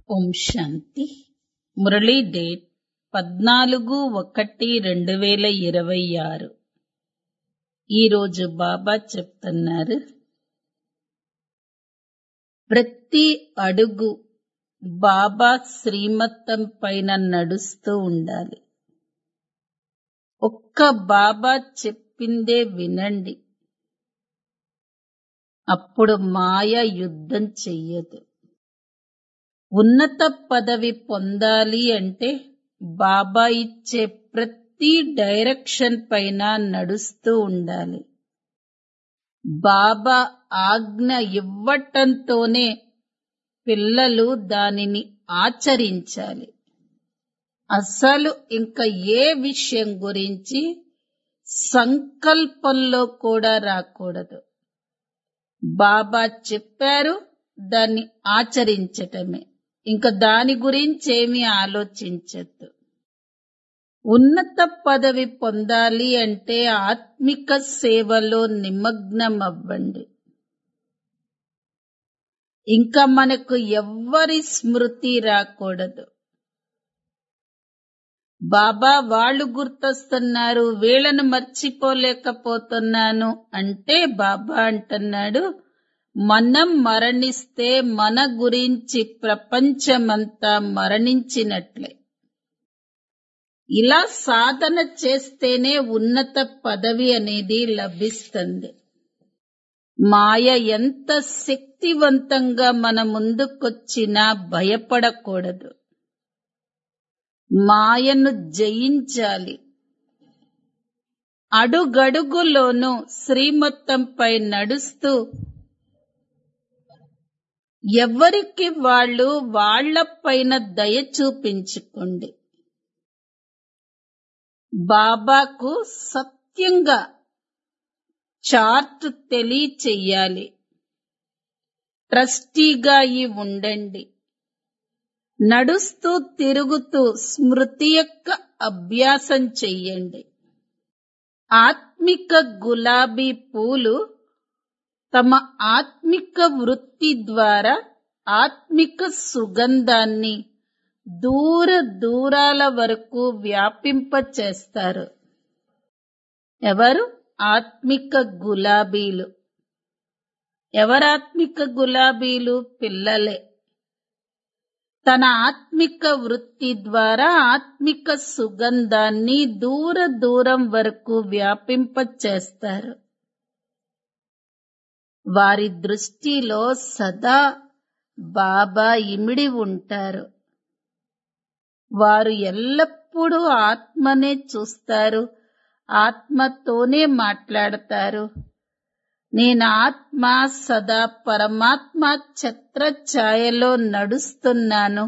ఓం శాంతి Murali date పద్నాలుగు ఒకటి రెండు వేల ఇరవై ఆరు ఈరోజు బాబా చెప్తున్నారు ప్రతి అడుగు బాబా శ్రీమతం పైన నడుస్తూ ఉండాలి ఒక్క బాబా చెప్పిందే వినండి అప్పుడు మాయ యుద్ధం చెయ్యదు ఉన్నత పదవి పొందాలి అంటే బాబా ఇచ్చే ప్రతి డైరెక్షన్ పైన నడుస్తూ ఉండాలి బాబా ఆజ్ఞ ఇవ్వటంతోనే పిల్లలు దానిని ఆచరించాలి అసలు ఇంకా ఏ విషయం గురించి సంకల్పంలో కూడా రాకూడదు బాబా చెప్పారు దాన్ని ఆచరించటమే ఇంకా దాని గురించి ఏమీ ఆలోచించద్దు ఉన్నత పదవి పొందాలి అంటే ఆత్మిక సేవలో నిమగ్నం అవ్వండి ఇంకా మనకు ఎవ్వరి స్మృతి రాకూడదు బాబా వాళ్ళు గుర్తొస్తున్నారు వీళ్ళను మర్చిపోలేకపోతున్నాను అంటే బాబా అంటున్నాడు మనం మరణిస్తే మన గురించి ప్రపంచమంతా మరణించినట్లే ఇలా సాధన చేస్తేనే ఉన్నత పదవి అనేది లభిస్తుంది మాయ ఎంత శక్తివంతంగా మన ముందుకొచ్చినా భయపడకూడదు మాయను జయించాలి అడుగడుగులోనూ శ్రీమతంపై నడుస్తూ ఎవరికి వాళ్ళు వాళ్లపైన దయ చూపించుకోండి బాబాకు సత్యంగా చార్ట్ తెలియచెయ్యాలి ట్రస్టీగా ఈ ఉండండి నడుస్తూ తిరుగుతూ స్మృతి యొక్క అభ్యాసం చెయ్యండి ఆత్మిక గులాబీ పూలు తమ ఆత్మిక వృత్తి ద్వారా ఆత్మిక సుగంధాన్ని దూర దూరాల వరకు వ్యాపింపచేస్తారు ఎవరు ఆత్మిక గులాబీలు ఎవరాత్మిక గులాబీలు పిల్లలే తన ఆత్మిక వృత్తి ద్వారా ఆత్మిక సుగంధాన్ని దూర దూరం వరకు వ్యాపింపచేస్తారు వారి దృష్టిలో సదా బాబా ఇమిడి ఉంటారు వారు ఎల్లప్పుడూ ఆత్మనే చూస్తారు ఆత్మతోనే మాట్లాడతారు నేను ఆత్మ సదా పరమాత్మ ఛత్ర ఛాయలో నడుస్తున్నాను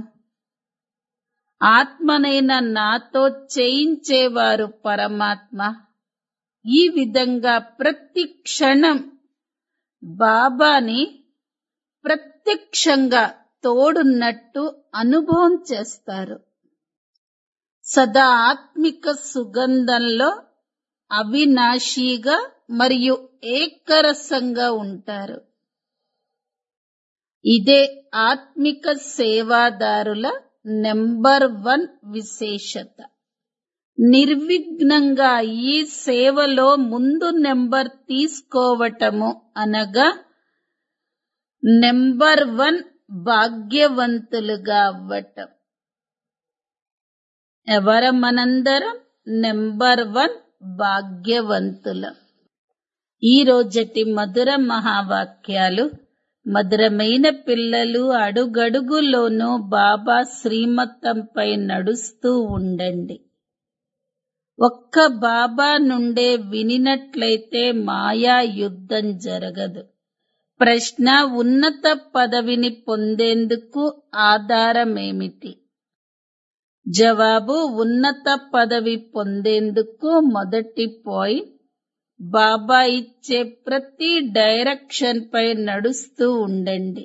ఆత్మనైన నాతో చేయించేవారు పరమాత్మ ఈ విధంగా ప్రతి క్షణం బాబాని ప్రత్యక్షంగా తోడున్నట్టు అనుభవం చేస్తారు సదా ఆత్మిక సుగంధంలో అవినాశీగా మరియు ఏకరసంగా ఉంటారు ఇదే ఆత్మిక సేవాదారుల నెంబర్ వన్ విశేషత నిర్విఘ్నంగా ఈ సేవలో ముందు నెంబర్ తీసుకోవటము అనగా నెంబర్ వన్ భాగ్యవంతులుగా అవ్వటం ఎవర మనందరం నెంబర్ వన్ భాగ్యవంతులం ఈ రోజటి మధుర మహావాక్యాలు మధురమైన పిల్లలు అడుగడుగులోనూ బాబా శ్రీమతంపై నడుస్తూ ఉండండి ఒక్క బాబా నుండే వినినట్లయితే మాయా యుద్ధం జరగదు ప్రశ్న ఉన్నత పదవిని పొందేందుకు ఆధారమేమిటి జవాబు ఉన్నత పదవి పొందేందుకు మొదటి పాయింట్ బాబా ఇచ్చే ప్రతి డైరెక్షన్ పై నడుస్తూ ఉండండి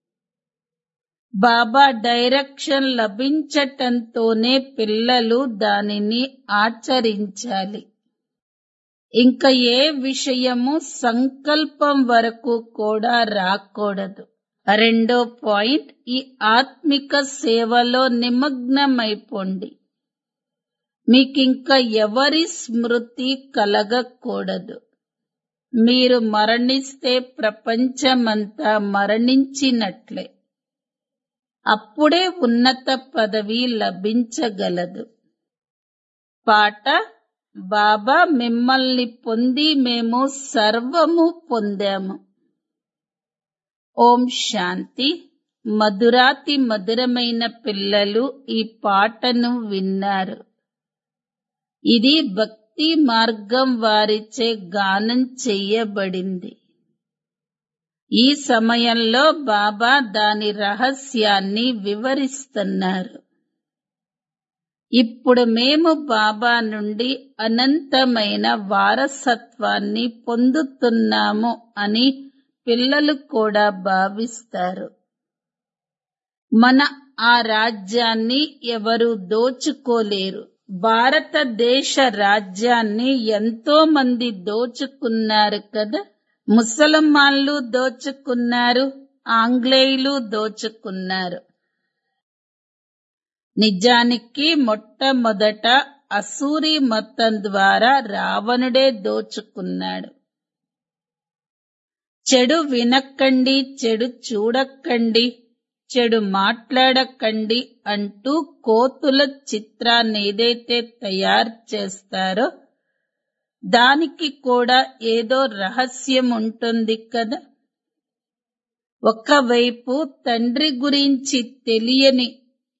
బాబా డైరెక్షన్ లభించటంతోనే పిల్లలు దానిని ఆచరించాలి ఇంకా ఏ విషయము సంకల్పం వరకు కూడా రాకూడదు రెండో పాయింట్ ఈ ఆత్మిక సేవలో నిమగ్నమైపోండి మీకింక ఎవరి స్మృతి కలగకూడదు మీరు మరణిస్తే ప్రపంచమంతా మరణించినట్లే అప్పుడే ఉన్నత పదవి లభించగలదు పాట బాబా మిమ్మల్ని పొంది మేము సర్వము పొందాము ఓం శాంతి మధురాతి మధురమైన పిల్లలు ఈ పాటను విన్నారు ఇది భక్తి మార్గం వారిచే గానం చెయ్యబడింది ఈ సమయంలో బాబా దాని రహస్యాన్ని వివరిస్తున్నారు ఇప్పుడు మేము బాబా నుండి అనంతమైన వారసత్వాన్ని పొందుతున్నాము అని పిల్లలు కూడా భావిస్తారు మన ఆ రాజ్యాన్ని ఎవరు దోచుకోలేరు భారతదేశ రాజ్యాన్ని ఎంతో మంది దోచుకున్నారు కదా ముసల్మాన్లు దోచుకున్నారు ఆంగ్లేయులు దోచుకున్నారు నిజానికి మొట్టమొదట అసూరి మతం ద్వారా రావణుడే దోచుకున్నాడు చెడు వినకండి చెడు చూడకండి చెడు మాట్లాడకండి అంటూ కోతుల చిత్రాన్ని ఏదైతే తయారు చేస్తారో దానికి కూడా ఏదో రహస్యం ఉంటుంది కదా ఒకవైపు తండ్రి గురించి తెలియని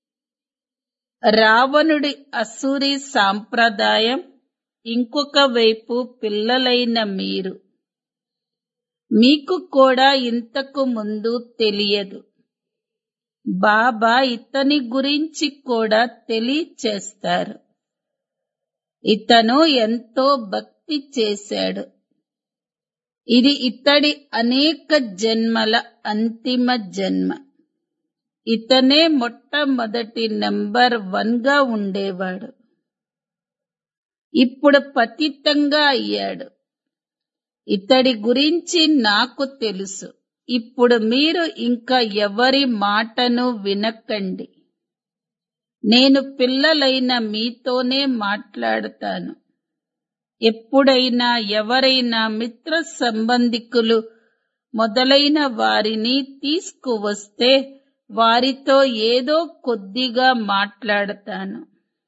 రావణుడి అసూరి సాంప్రదాయం ఇంకొక వైపు పిల్లలైన మీరు మీకు కూడా ఇంతకు ముందు తెలియదు బాబా ఇతని గురించి కూడా తెలియచేస్తారు ఇతను ఎంతో భక్తి చేశాడు ఇది ఇతడి అనేక జన్మల అంతిమ జన్మ ఇతనే మొట్టమొదటి నెంబర్ వన్ గా ఉండేవాడు ఇప్పుడు పతితంగా అయ్యాడు ఇతడి గురించి నాకు తెలుసు ఇప్పుడు మీరు ఇంకా ఎవరి మాటను వినకండి నేను పిల్లలైన మీతోనే మాట్లాడతాను ఎప్పుడైనా ఎవరైనా మిత్ర సంబంధికులు మొదలైన వారిని తీసుకువస్తే వారితో ఏదో కొద్దిగా మాట్లాడతాను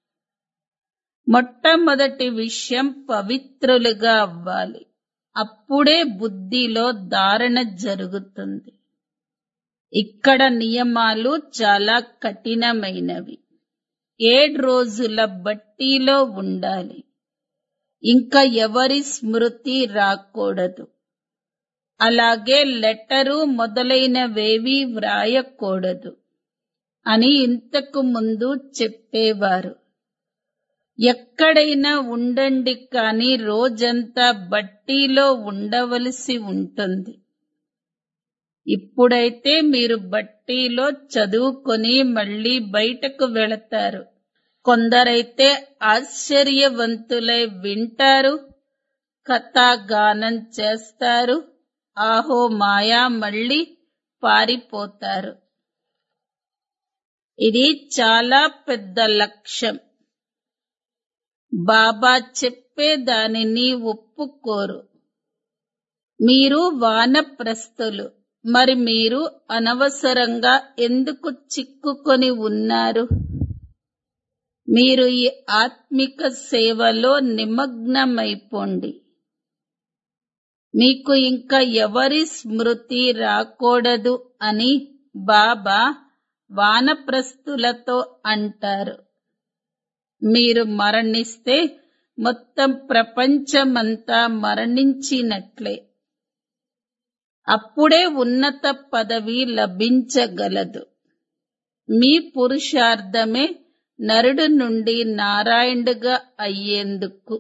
మొట్టమొదటి విషయం పవిత్రులుగా అవ్వాలి అప్పుడే బుద్ధిలో ధారణ జరుగుతుంది ఇక్కడ నియమాలు చాలా కఠినమైనవి ఏడు రోజుల బట్టీలో ఉండాలి ఇంకా ఎవరి స్మృతి రాకూడదు అలాగే లెటరు మొదలైనవేవి వ్రాయకూడదు అని ఇంతకు ముందు చెప్పేవారు ఎక్కడైనా ఉండండి కానీ రోజంతా బట్టీలో ఉండవలసి ఉంటుంది ఇప్పుడైతే మీరు బట్టీలో చదువుకొని మళ్ళీ బయటకు వెళతారు కొందరైతే ఆశ్చర్యవంతులై వింటారు కథాగానం చేస్తారు ఆహో మాయా మళ్ళీ పారిపోతారు ఇది చాలా పెద్ద లక్ష్యం బాబా చెప్పే దానిని ఒప్పుకోరు మీరు వానప్రస్థులు మరి మీరు అనవసరంగా ఎందుకు చిక్కుకొని ఉన్నారు మీరు ఈ ఆత్మిక సేవలో నిమగ్నమైపోండి మీకు ఇంకా ఎవరి స్మృతి రాకూడదు అని బాబా వానప్రస్థులతో అంటారు మీరు మరణిస్తే మొత్తం ప్రపంచమంతా మరణించినట్లే అప్పుడే ఉన్నత పదవి లభించగలదు మీ పురుషార్థమే నరుడు నుండి నారాయణుడుగా అయ్యేందుకు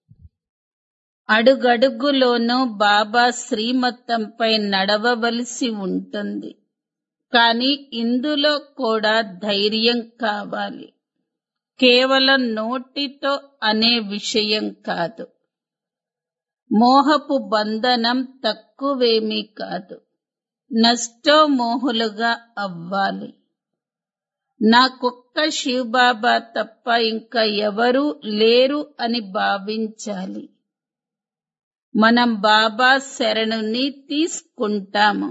అడుగడుగులోనూ బాబా శ్రీమతంపై నడవవలసి ఉంటుంది కానీ ఇందులో కూడా ధైర్యం కావాలి కేవలం నోటితో అనే విషయం కాదు మోహపు బంధనం తక్కువేమీ కాదు నష్టోమోహులుగా అవ్వాలి నాకొక్క శివబాబా తప్ప ఇంకా ఎవరూ లేరు అని భావించాలి మనం బాబా శరణుని తీసుకుంటాము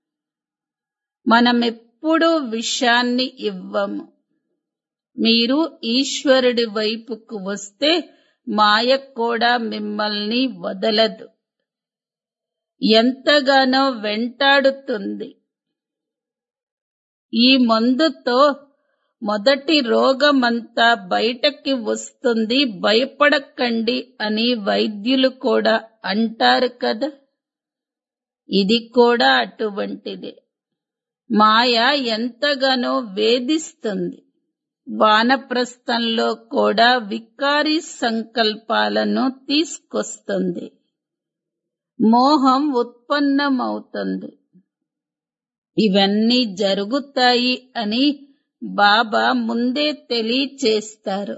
మనమెప్పుడూ విషాన్ని ఇవ్వము మీరు ఈశ్వరుడి వైపుకు వస్తే మాయ కూడా మిమ్మల్ని వదలదు ఎంతగానో వెంటాడుతుంది ఈ మందుతో మొదటి రోగమంతా బయటకి వస్తుంది భయపడకండి అని వైద్యులు కూడా అంటారు కదా ఇది కూడా అటువంటిదే మాయ ఎంతగానో వేధిస్తుంది వానప్రస్థంలో కూడా వికారి సంకల్పాలను తీసుకొస్తుంది మోహం ఉత్పన్నమవుతుంది ఇవన్నీ జరుగుతాయి అని బాబా ముందే తెలియచేస్తారు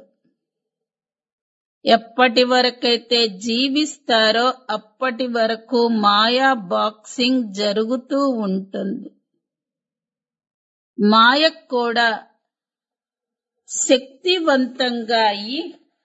ఎప్పటి వరకైతే జీవిస్తారో అప్పటి వరకు మాయా బాక్సింగ్ జరుగుతూ ఉంటుంది మాయ కూడా శక్తివంతంగా అయి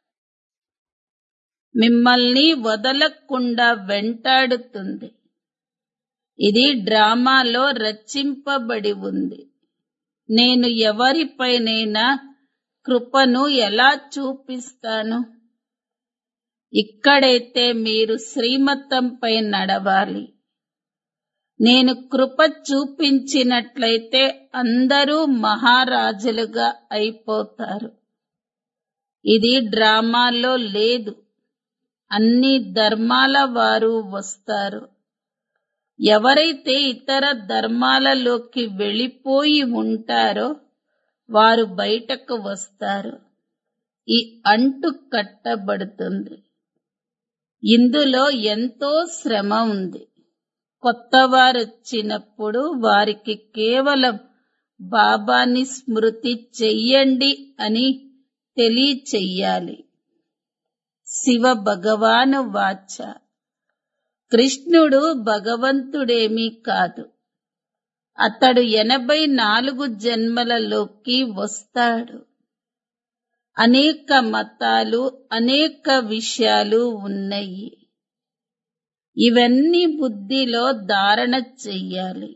మిమ్మల్ని వదలకుండా వెంటాడుతుంది ఇది డ్రామాలో రచింపబడి ఉంది నేను ఎవరిపైనైనా కృపను ఎలా చూపిస్తాను ఇక్కడైతే మీరు శ్రీమతంపై నడవాలి నేను కృప చూపించినట్లయితే అందరూ మహారాజులుగా అయిపోతారు ఇది డ్రామాలో లేదు అన్ని ధర్మాల వారు వస్తారు ఎవరైతే ఇతర ధర్మాలలోకి వెళ్ళిపోయి ఉంటారో వారు బయటకు వస్తారు ఈ అంటు కట్టబడుతుంది ఇందులో ఎంతో శ్రమ ఉంది కొత్తవారు వచ్చినప్పుడు వారికి కేవలం బాబాని స్మృతి చెయ్యండి అని తెలియచెయ్యాలి శివ భగవాను వాచ కృష్ణుడు భగవంతుడేమీ కాదు అతడు ఎనభై నాలుగు జన్మలలోకి వస్తాడు అనేక మతాలు అనేక విషయాలు ఉన్నాయి ఇవన్నీ బుద్ధిలో ధారణ చెయ్యాలి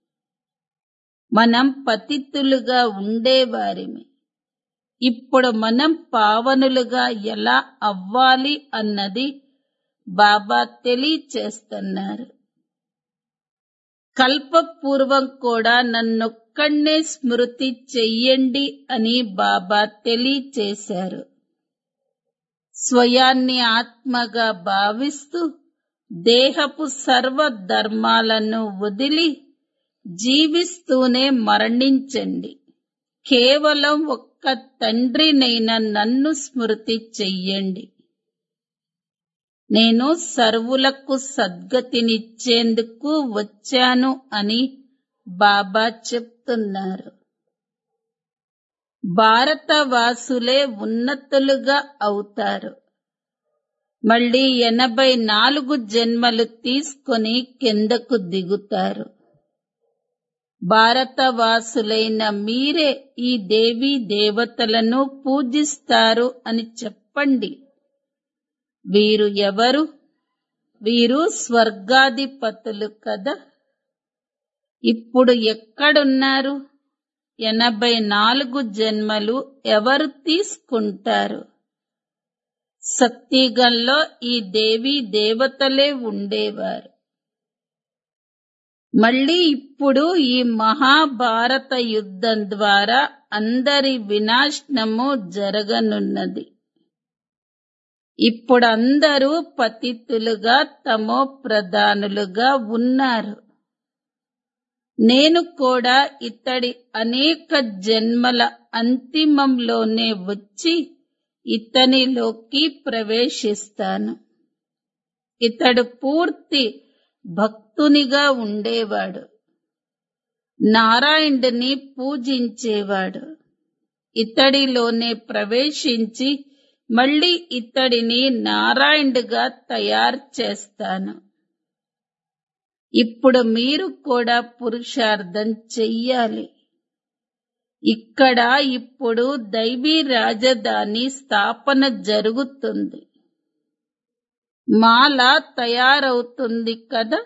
మనం పతితులుగా ఉండేవారిమి ఇప్పుడు మనం పావనులుగా ఎలా అవ్వాలి అన్నది బాబా తెలియచేస్తున్నారు కల్పపూర్వం కూడా నన్నొక్కడే స్మృతి చెయ్యండి అని బాబా తెలియచేశారు స్వయాన్ని ఆత్మగా భావిస్తూ దేహపు సర్వ ధర్మాలను వదిలి జీవిస్తూనే మరణించండి కేవలం ఒక్క తండ్రినైన నన్ను స్మృతి చెయ్యండి నేను సర్వులకు సద్గతినిచ్చేందుకు వచ్చాను అని బాబా చెప్తున్నారు భారతవాసులే ఉన్నతులుగా అవుతారు మళ్ళీ ఎనభై నాలుగు జన్మలు తీసుకొని కిందకు దిగుతారు భారతవాసులైన మీరే ఈ దేవీ దేవతలను పూజిస్తారు అని చెప్పండి వీరు ఎవరు వీరు స్వర్గాధిపతులు కదా ఇప్పుడు ఎక్కడున్నారు ఎనభై నాలుగు జన్మలు ఎవరు తీసుకుంటారు సత్యగంలో ఈ దేవీ దేవతలే ఉండేవారు మళ్ళీ ఇప్పుడు ఈ మహాభారత యుద్ధం ద్వారా అందరి వినాశనము జరగనున్నది ఇప్పుడు అందరూ పతితులుగా తమో ప్రధానులుగా ఉన్నారు నేను కూడా ఇతడి అనేక జన్మల అంతిమంలోనే వచ్చి ఇతనిలోకి ప్రవేశిస్తాను ఇతడు పూర్తి భక్తునిగా ఉండేవాడు నారాయణుడిని పూజించేవాడు ఇతడిలోనే ప్రవేశించి మళ్ళీ ఇతడిని నారాయణుడిగా తయారు చేస్తాను ఇప్పుడు మీరు కూడా పురుషార్థం చెయ్యాలి ఇక్కడ ఇప్పుడు దైవీ రాజధాని స్థాపన జరుగుతుంది మాల తయారవుతుంది కదా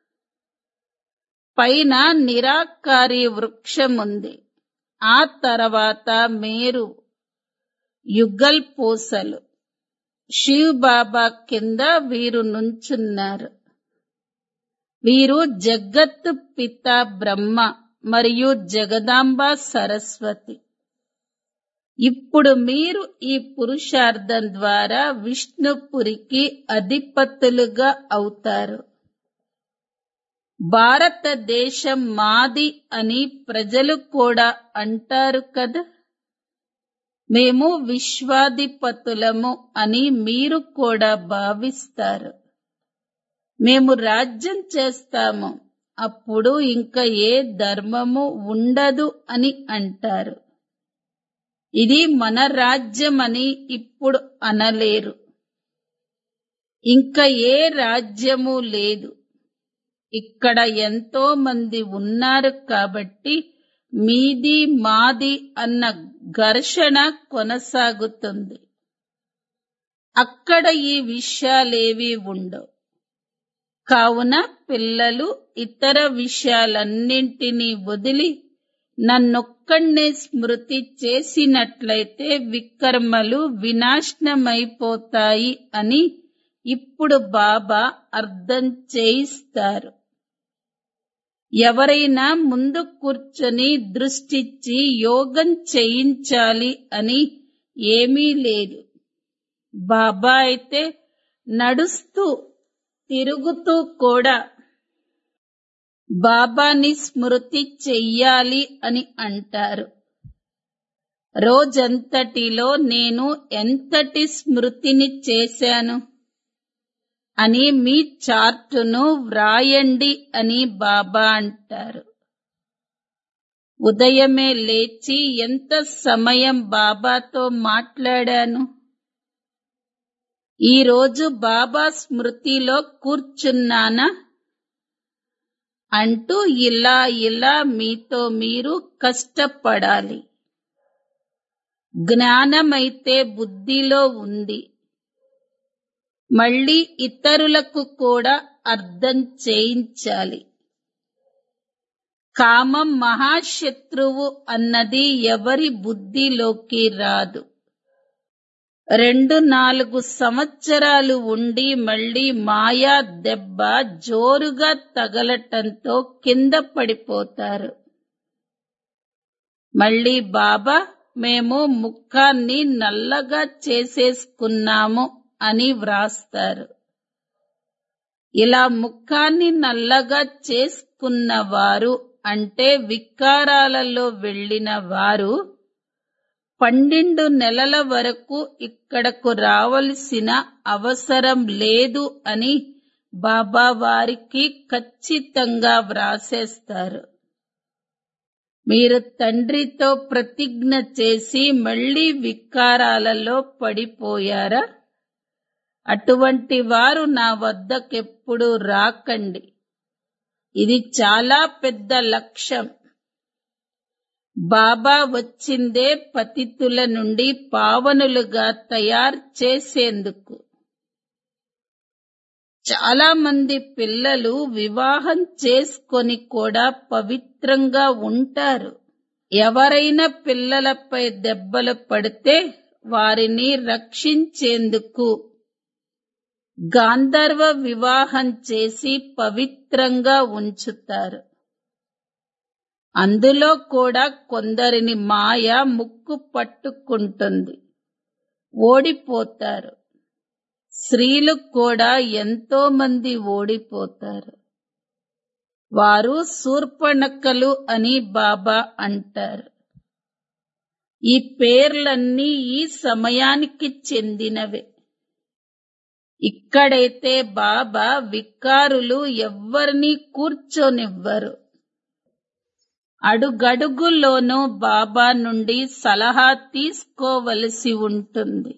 పైన నిరాకారి వృక్షం ఉంది ఆ తర్వాత మీరు యుగల్ పూసలు శివ్ బాబా కింద వీరు నుంచున్నారు వీరు జగత్ పిత బ్రహ్మ మరియు జగదాంబ సరస్వతి ఇప్పుడు మీరు ఈ పురుషార్థం ద్వారా విష్ణుపురికి అధిపతులుగా అవుతారు భారతదేశం మాది అని ప్రజలు కూడా అంటారు కదా మేము విశ్వాధిపతులము అని మీరు కూడా భావిస్తారు మేము రాజ్యం చేస్తాము అప్పుడు ఇంకా ఏ ధర్మము ఉండదు అని అంటారు ఇది మన రాజ్యం అని ఇప్పుడు అనలేరు ఇంకా ఏ రాజ్యము లేదు ఇక్కడ ఎంతో మంది ఉన్నారు కాబట్టి మీది మాది అన్న ఘర్షణ కొనసాగుతుంది అక్కడ ఈ విషయాలేవి ఉండవు కావున పిల్లలు ఇతర విషయాలన్నింటినీ వదిలి నన్నొక్కడే స్మృతి చేసినట్లయితే వికర్మలు వినాశనమైపోతాయి అని ఇప్పుడు బాబా అర్థం చేయిస్తారు ఎవరైనా ముందు కూర్చొని దృష్టిచ్చి యోగం చేయించాలి అని ఏమీ లేదు బాబా అయితే నడుస్తూ తిరుగుతూ కూడా బాబాని స్మృతి చెయ్యాలి అని అంటారు రోజంతటిలో నేను ఎంతటి స్మృతిని చేశాను అని మీ చార్టును వ్రాయండి అని బాబా అంటారు ఉదయమే లేచి ఎంత సమయం బాబాతో మాట్లాడాను ఈరోజు బాబా స్మృతిలో కూర్చున్నానా అంటూ ఇలా ఇలా మీతో మీరు కష్టపడాలి జ్ఞానమైతే బుద్ధిలో ఉంది మళ్ళీ ఇతరులకు కూడా అర్థం చేయించాలి కామం మహాశత్రువు అన్నది ఎవరి బుద్ధిలోకి రాదు రెండు నాలుగు సంవత్సరాలు ఉండి మళ్ళీ మాయా దెబ్బ జోరుగా తగలటంతో కింద పడిపోతారు మళ్ళీ బాబా మేము ముఖాన్ని నల్లగా చేసేసుకున్నాము అని వ్రాస్తారు ఇలా ముఖాన్ని నల్లగా చేసుకున్న వారు అంటే వికారాలలో వెళ్ళిన వారు పన్నెండు నెలల వరకు ఇక్కడకు రావలసిన అవసరం లేదు అని బాబా వారికి ఖచ్చితంగా వ్రాసేస్తారు మీరు తండ్రితో ప్రతిజ్ఞ చేసి మళ్ళీ వికారాలలో పడిపోయారా అటువంటి వారు నా వద్దకెప్పుడు రాకండి ఇది చాలా పెద్ద లక్ష్యం బాబా వచ్చిందే పతితుల నుండి పావనులుగా తయారు చేసేందుకు చాలా మంది పిల్లలు వివాహం చేసుకొని కూడా పవిత్రంగా ఉంటారు ఎవరైనా పిల్లలపై దెబ్బలు పడితే వారిని రక్షించేందుకు గాంధర్వ వివాహం చేసి పవిత్రంగా ఉంచుతారు అందులో కూడా కొందరిని మాయ ముక్కు పట్టుకుంటుంది ఓడిపోతారు స్త్రీలు కూడా ఎంతో మంది ఓడిపోతారు వారు శూర్పణకలు అని బాబా అంటారు ఈ పేర్లన్నీ ఈ సమయానికి చెందినవే ఇక్కడైతే బాబా వికారులు ఎవ్వరినీ కూర్చోనివ్వరు అడుగడుగులోనూ బాబా నుండి సలహా తీసుకోవలసి ఉంటుంది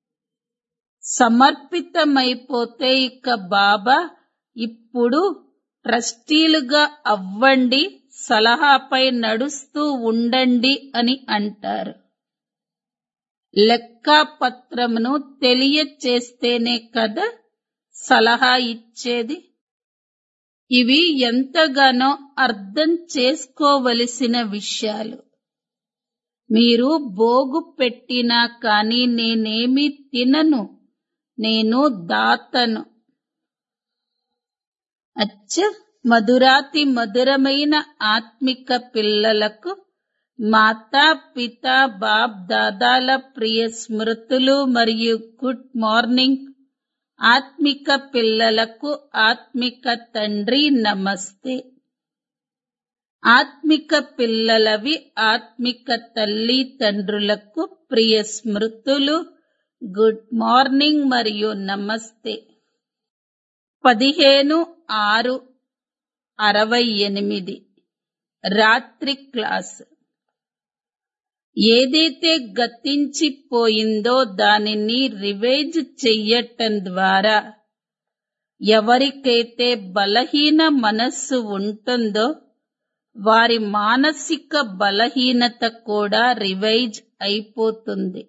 సమర్పితమైపోతే ఇక బాబా ఇప్పుడు ట్రస్టీలుగా అవ్వండి సలహాపై నడుస్తూ ఉండండి అని అంటారు లెక్కాపత్రమును తెలియచేస్తేనే కదా సలహా ఇచ్చేది ఇవి ఎంతగానో అర్థం చేసుకోవలసిన విషయాలు మీరు బోగు పెట్టినా కాని నేనేమి తినను నేను దాతను అచ్చ మధురాతి మధురమైన ఆత్మిక పిల్లలకు మాతా పిత బాప్ దాదాల ప్రియ స్మృతులు మరియు గుడ్ మార్నింగ్ ఆత్మిక పిల్లలకు ఆత్మిక తండ్రి నమస్తే ఆత్మిక పిల్లలవి ఆత్మిక తల్లి తండ్రులకు ప్రియ స్మృతులు గుడ్ మార్నింగ్ మరియు నమస్తే పదిహేను ఆరు అరవై ఎనిమిది రాత్రి క్లాస్ ఏదైతే గతించిపోయిందో దానిని రివైజ్ చెయ్యటం ద్వారా ఎవరికైతే బలహీన మనస్సు ఉంటుందో వారి మానసిక బలహీనత కూడా రివైజ్ అయిపోతుంది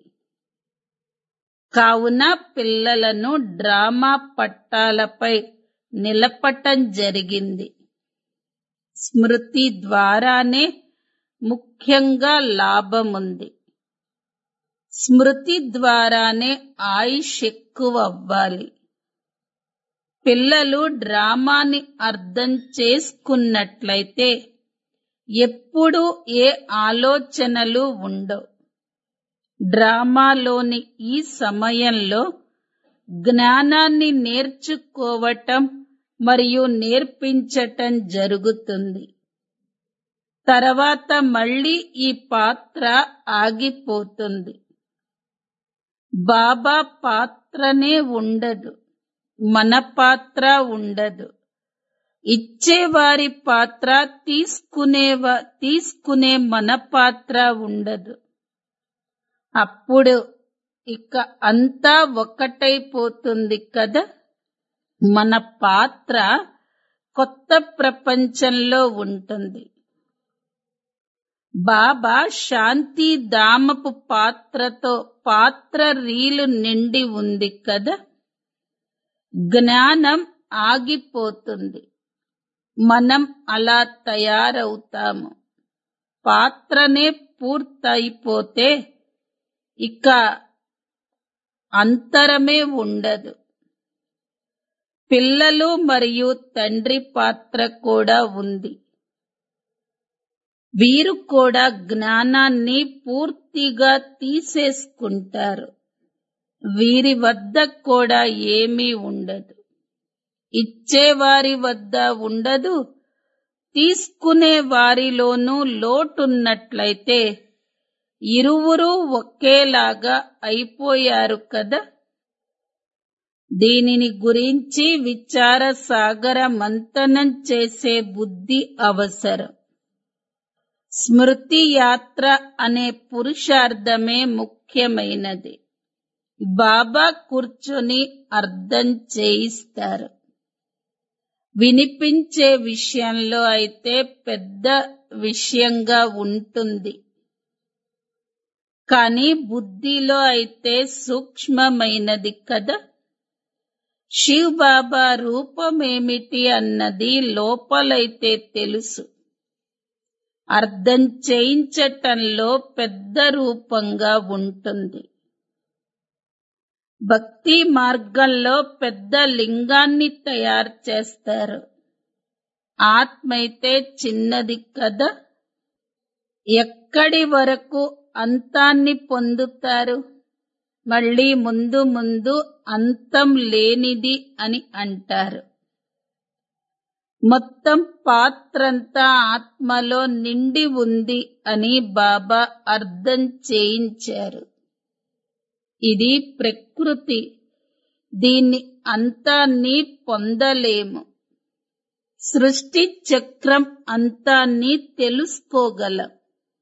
కావున పిల్లలను డ్రామా పట్టాలపై నిలపటం జరిగింది స్మృతి ద్వారానే ముఖ్యంగా లాభముంది స్మృతి ద్వారానే ఆయుష్ ఎక్కువ అవ్వాలి పిల్లలు డ్రామాని అర్థం చేసుకున్నట్లయితే ఎప్పుడూ ఏ ఆలోచనలు ఉండవు డ్రామాలోని ఈ సమయంలో జ్ఞానాన్ని నేర్చుకోవటం మరియు నేర్పించటం జరుగుతుంది తర్వాత మళ్ళీ ఈ పాత్ర ఆగిపోతుంది బాబా పాత్రనే ఉండదు మన పాత్ర ఉండదు ఇచ్చేవారి పాత్ర తీసుకునే తీసుకునే మన పాత్ర ఉండదు అప్పుడు ఇక అంతా ఒక్కటైపోతుంది కదా మన పాత్ర కొత్త ప్రపంచంలో ఉంటుంది బాబా శాంతి దామపు పాత్రతో పాత్ర రీలు నిండి ఉంది కదా జ్ఞానం ఆగిపోతుంది మనం అలా తయారవుతాము పాత్రనే పూర్తయిపోతే ఇక అంతరమే ఉండదు పిల్లలు మరియు తండ్రి పాత్ర కూడా ఉంది వీరు కూడా జ్ఞానాన్ని పూర్తిగా తీసేసుకుంటారు వీరి వద్ద కూడా ఏమీ ఉండదు ఇచ్చేవారి వద్ద ఉండదు తీసుకునే వారిలోనూ లోటున్నట్లయితే ఇరువురు ఒకేలాగా అయిపోయారు కదా దీనిని గురించి విచార సాగర మంతనం చేసే బుద్ధి అవసరం స్మృతి యాత్ర అనే పురుషార్థమే ముఖ్యమైనది బాబా కూర్చొని అర్థం చేయిస్తారు వినిపించే విషయంలో అయితే పెద్ద విషయంగా ఉంటుంది కానీ బుద్ధిలో అయితే సూక్ష్మమైనది కదా శివ్ బాబా రూపమేమిటి అన్నది లోపలైతే తెలుసు అర్థం చేయించటంలో పెద్ద రూపంగా ఉంటుంది భక్తి మార్గంలో పెద్ద లింగాన్ని తయారు చేస్తారు ఆత్మైతే చిన్నది కదా ఎక్కడి వరకు అంతాన్ని పొందుతారు మళ్ళీ ముందు ముందు అంతం లేనిది అని అంటారు మొత్తం పాత్రంతా ఆత్మలో నిండి ఉంది అని బాబా అర్థం చేయించారు ఇది ప్రకృతి దీన్ని అంతాన్ని పొందలేము సృష్టి చక్రం అంతాన్ని తెలుసుకోగలం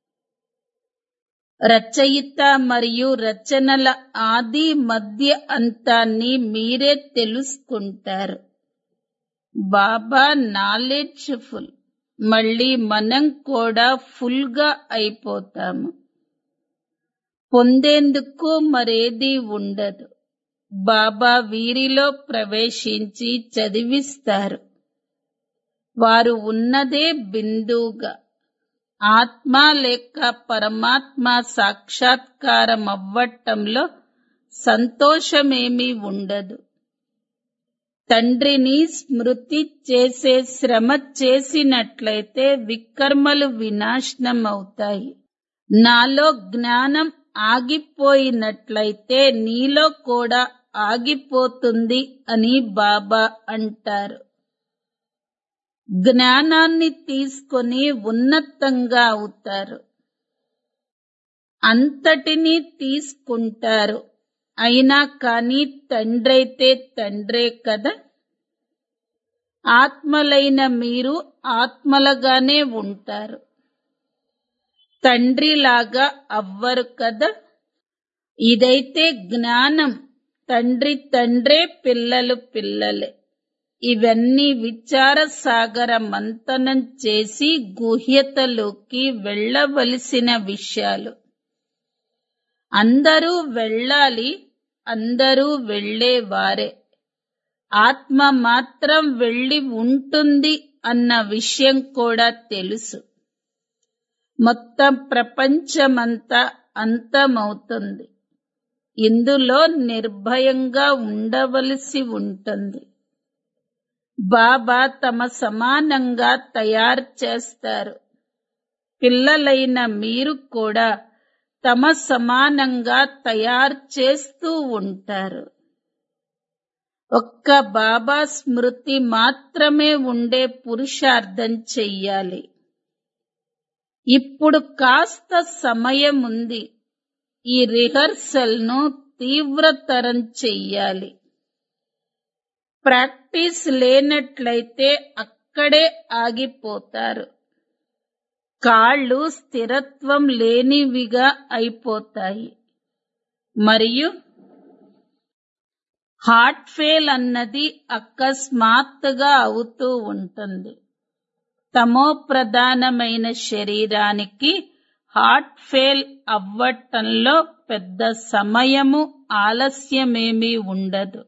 రచయిత మరియు రచనల ఆది మధ్య అంతాన్ని మీరే తెలుసుకుంటారు బాబా నాలెడ్జ్ఫుల్ మళ్ళీ మనం కూడా ఫుల్ గా అయిపోతాము పొందేందుకు మరేది ఉండదు బాబా వీరిలో ప్రవేశించి చదివిస్తారు వారు ఉన్నదే బిందువుగా ఆత్మ లేక పరమాత్మ సాక్షాత్కారం అవ్వటంలో సంతోషమేమీ ఉండదు తండ్రిని స్మృతి చేసే శ్రమ చేసినట్లయితే వికర్మలు వినాశనం అవుతాయి నాలో జ్ఞానం ఆగిపోయినట్లయితే నీలో కూడా ఆగిపోతుంది అని బాబా అంటారు జ్ఞానాన్ని తీసుకొని ఉన్నతంగా అవుతారు అంతటినీ తీసుకుంటారు అయినా కానీ తండ్రైతే తండ్రే కదా ఆత్మలైన మీరు ఆత్మలుగానే ఉంటారు తండ్రిలాగా అవ్వరు కదా ఇదైతే జ్ఞానం తండ్రి తండ్రే పిల్లలు పిల్లలే ఇవన్నీ విచార సాగర మంతనం చేసి గుహ్యతలోకి వెళ్ళవలసిన విషయాలు అందరూ వెళ్ళాలి అందరూ వెళ్ళేవారే ఆత్మ మాత్రం వెళ్ళి ఉంటుంది అన్న విషయం కూడా తెలుసు మొత్తం ప్రపంచమంతా అంతమవుతుంది ఇందులో నిర్భయంగా ఉండవలసి ఉంటుంది బాబా తమ సమానంగా తయారు చేస్తారు పిల్లలైన మీరు కూడా తమ సమానంగా తయారు చేస్తూ ఉంటారు ఒక్క బాబా స్మృతి మాత్రమే ఉండే పురుషార్థం చెయ్యాలి ఇప్పుడు కాస్త సమయం ఉంది ఈ రిహర్సల్ ను తీవ్రతరం చెయ్యాలి ప్రాక్టీస్ లేనట్లయితే అక్కడే ఆగిపోతారు కాళ్ళు స్థిరత్వం లేనివిగా అయిపోతాయి మరియు హార్ట్ ఫెయిల్ అన్నది అకస్మాత్తుగా అవుతూ ఉంటుంది తమో ప్రధానమైన శరీరానికి హార్ట్ ఫెయిల్ అవ్వటంలో పెద్ద సమయము ఆలస్యమేమీ ఉండదు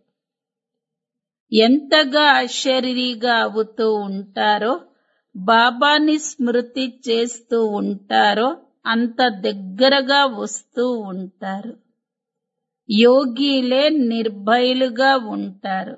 ఎంతగా అశరీరిగా అవుతూ ఉంటారో బాబాని స్మృతి చేస్తూ ఉంటారో అంత దగ్గరగా వస్తూ ఉంటారు యోగిలే నిర్భయులుగా ఉంటారు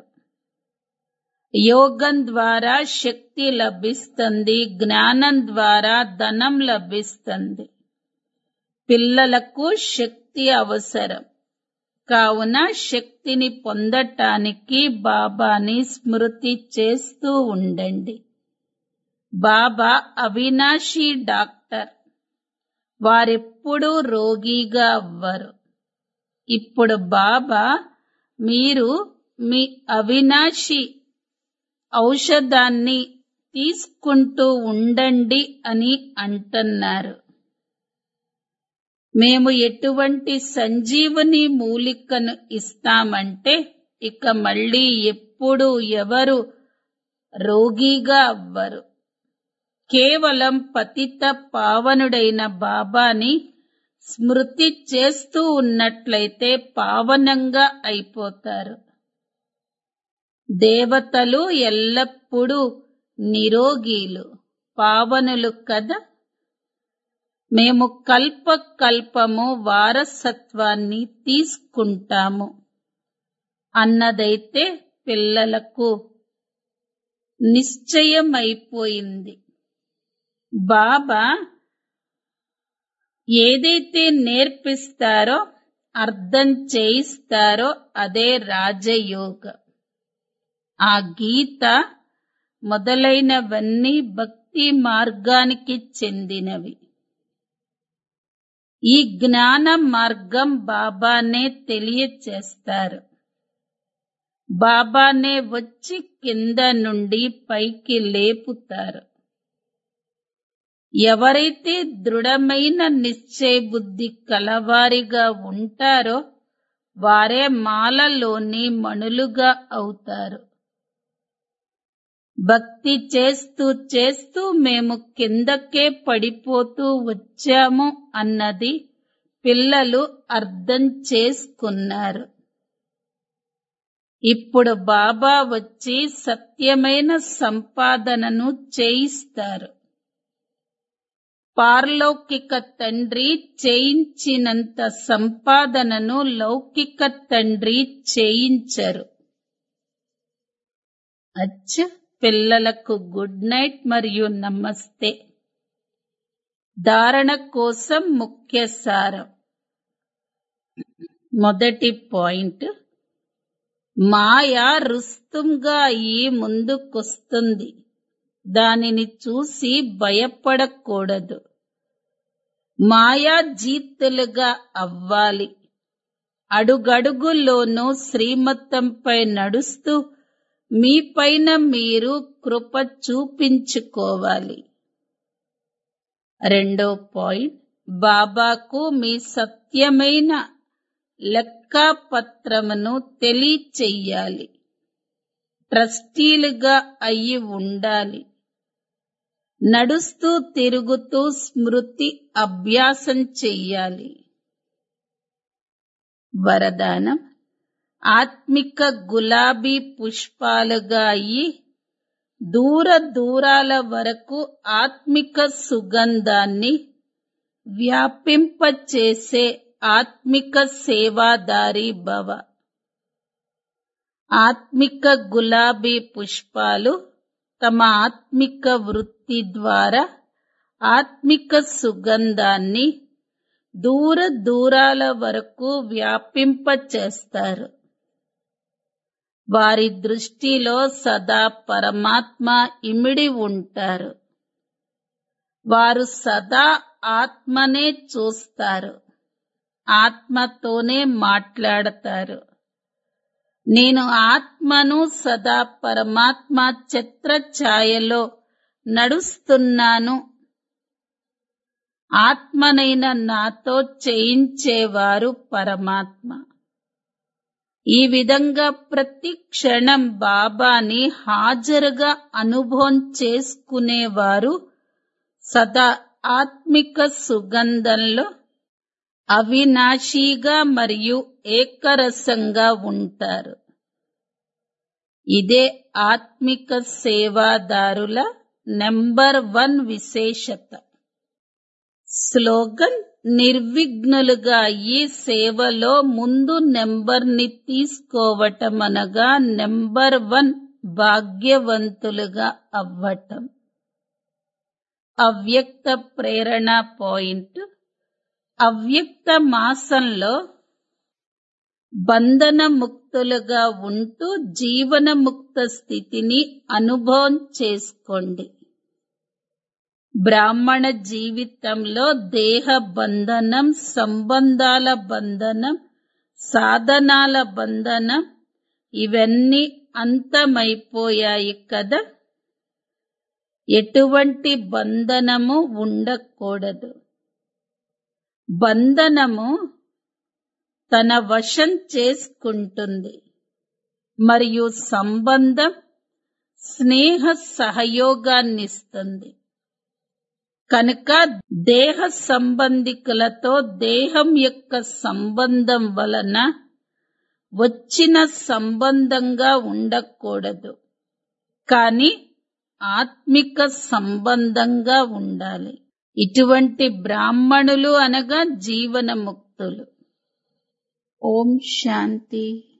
యోగం ద్వారా శక్తి లభిస్తుంది జ్ఞానం ద్వారా ధనం లభిస్తుంది పిల్లలకు శక్తి అవసరం కావున శక్తిని పొందటానికి బాబాని స్మృతి చేస్తూ ఉండండి బాబా అవినాశి డాక్టర్ వారెప్పుడూ రోగిగా అవ్వరు ఇప్పుడు బాబా మీరు మీ అవినాశి ఔషధాన్ని తీసుకుంటూ ఉండండి అని అంటున్నారు మేము ఎటువంటి సంజీవని మూలికను ఇస్తామంటే ఇక మళ్ళీ ఎప్పుడు ఎవరు రోగిగా అవ్వరు కేవలం పతిత పావనుడైన బాబాని స్మృతి చేస్తూ ఉన్నట్లయితే పావనంగా అయిపోతారు దేవతలు ఎల్లప్పుడూ నిరోగీలు పావనులు కదా మేము కల్ప కల్పము వారసత్వాన్ని తీసుకుంటాము అన్నదైతే పిల్లలకు నిశ్చయమైపోయింది బాబా ఏదైతే నేర్పిస్తారో అర్థం చేయిస్తారో అదే రాజయోగ ఆ గీత మొదలైనవన్నీ భక్తి మార్గానికి చెందినవి ఈ జ్ఞాన మార్గం బాబానే తెలియచేస్తారు బాబానే వచ్చి కింద నుండి పైకి లేపుతారు ఎవరైతే దృఢమైన నిశ్చయ బుద్ధి కలవారిగా ఉంటారో వారే మాలలోని మణులుగా అవుతారు భక్తి చేస్తూ చేస్తూ మేము కిందకే పడిపోతూ వచ్చాము అన్నది పిల్లలు అర్థం చేసుకున్నారు ఇప్పుడు బాబా వచ్చి సత్యమైన సంపాదనను చేయిస్తారు పారలౌకిక తండ్రి చేయించినంత సంపాదనను లౌకిక తండ్రి చేయించరు అచ్చ పిల్లలకు గుడ్ నైట్ మరియు నమస్తే ధారణ కోసం ముఖ్య సారం మొదటి పాయింట్ మాయ రుస్తుంగా అయి ముందుకొస్తుంది దానిని చూసి భయపడకూడదు మాయా జీతులుగా అవ్వాలి అడుగడుగులోనూ శ్రీమతంపై నడుస్తూ మీపైన మీరు కృప చూపించుకోవాలి రెండో పాయింట్ బాబాకు మీ సత్యమైన లెక్కాపత్రమును తెలియచెయ్యాలి ట్రస్టీలుగా అయి ఉండాలి నడుస్తూ తిరుగుతూ స్మృతి అభ్యాసం చెయ్యాలి వరదానం ఆత్మిక గులాబీ పుష్పాలుగా అయి దూర దూరాల వరకు ఆత్మిక సుగంధాన్ని వ్యాపింపచేసే ఆత్మిక సేవాదారి భవ ఆత్మిక గులాబీ పుష్పాలు తమ ఆత్మిక వృత్తి ద్వారా ఆత్మిక సుగంధాన్ని దూర దూరాల వరకు వ్యాపింపచేస్తారు వారి దృష్టిలో సదా పరమాత్మ ఇమిడి ఉంటారు వారు సదా ఆత్మనే చూస్తారు ఆత్మతోనే మాట్లాడతారు నేను ఆత్మను సదా పరమాత్మ చిత్ర ఛాయలో నడుస్తున్నాను ఆత్మనైన నాతో చేయించేవారు పరమాత్మ ఈ విధంగా ప్రతి క్షణం బాబాని హాజరుగా అనుభవం చేసుకునేవారు సదా ఆత్మిక సుగంధంలో అవినాశీగా మరియు ఏకరసంగా ఉంటారు ఇదే ఆత్మిక సేవాదారుల నెంబర్ వన్ విశేషత స్లోగన్ నిర్విఘ్నులుగా ఈ సేవలో ముందు నెంబర్ని తీసుకోవటం అనగా నెంబర్ వన్ భాగ్యవంతులుగా అవ్వటం అవ్యక్త ప్రేరణ పాయింట్ అవ్యక్త మాసంలో బంధన ముక్తులుగా ఉంటూ జీవన ముక్త స్థితిని అనుభవం చేసుకోండి బ్రాహ్మణ జీవితంలో దేహ బంధనం సంబంధాల బంధనం సాధనాల బంధనం ఇవన్నీ అంతమైపోయాయి కదా ఎటువంటి బంధనము ఉండకూడదు బంధనము తన వశం చేసుకుంటుంది మరియు సంబంధం స్నేహ సహయోగాన్నిస్తుంది కనుక దేహ సంబంధికులతో దేహం యొక్క సంబంధం వలన వచ్చిన సంబంధంగా ఉండకూడదు కానీ ఆత్మిక సంబంధంగా ఉండాలి ఇటువంటి బ్రాహ్మణులు అనగా జీవన ముక్తులు ఓం శాంతి